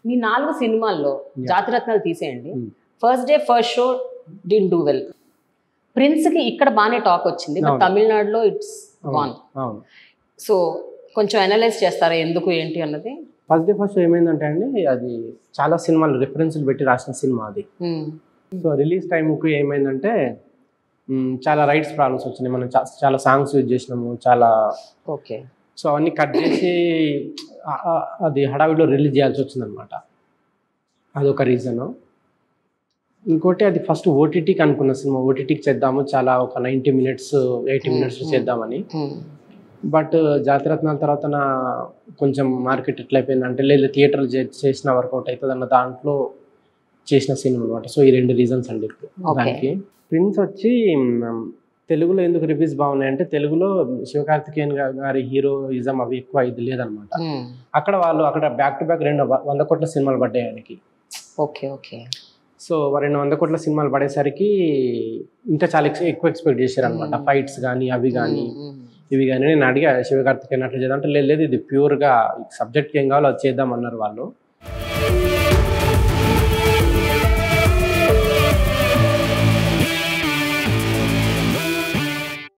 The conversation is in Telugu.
మీ నాలుగు సినిమాల్లో Yeah. జాతిరత్నాలు తీసేయండి Hmm. First day first show didn't do well Prince కి ఇక్కడ బాగానే టాక్ వచ్చింది బట్ అవును. తమిళనాడులో ఇట్స్ గాన్ అవును సో కొంచెం అనలైజ్ చేస్తారా ఎందుకు ఏంటి అన్నది ఫస్ట్ డే ఫస్ట్ ఏమైందంటే అండి అది చాలా సినిమాలు రిఫరెన్స్లు పెట్టి రాసిన సినిమా అది Hmm. సో రిలీజ్ టైంకి ఏమైందంటే మ్, చాలా రైట్స్ ప్రాబ్లమ్స్ వచ్చినాయి మనం చా- చాలా సాంగ్స్ యూజ్ చేసినాము చాలా ఓకే సో అవన్నీ కట్ చేసి ఆ- ఆ- అది హడావిడిలో రిలీజ్ చేయాల్సి వచ్చిందనమాట అదొక రీజను ఇంకోటి అది ఫస్ట్ ఓటీటీకి అనుకున్న సినిమా ఓటీటీకి చేద్దాము చాలా ఒక ninety minutes eighty Hmm, minutes hmm. చేద్దామని బట్ జాతిరత్నాల తర్వాత నా కొంచెం మార్కెట్ ఎట్లయిపోయింది అంటే లేదు థియేటర్ చేసిన వర్కౌట్ అవుతుంది అన్న దాంట్లో చేసిన సినిమా అనమాట సో ఈ రెండు రీజన్స్ అండి ఇప్పుడు Okay. దానికి ప్రిన్స్ వచ్చి మ్, తెలుగులో ఎందుకు రివ్యూస్ బాగున్నాయి అంటే తెలుగులో శివకార్తికేయన్ గా- గారి హీరోయిజం అవి ఎక్కువ ఇది లేదనమాట అక్కడ వాళ్ళు అక్కడ బ్యాక్ టు బ్యాక్ రెండు వ- వంద కోట్ల సినిమాలు పడ్డాయి ఆయనకి ఓకే ఓకే సో రెండు వంద కోట్ల సినిమాలు పడేసరికి ఇంకా చాలా ఎక్స్- ఎక్కువ ఎక్స్పెక్ట్ చేశారు అనమాట Hmm. ఫైట్స్ కానీ అవి కానీ ఇవి కానీ నేను అడిగా శివకార్తికేయన్ అట్లా చేద్దాం అంటే లేదు లేదు ఇది ప్యూర్గా సబ్జెక్ట్కి ఏం కావాలో అది చేద్దాం అన్నారు వాళ్ళు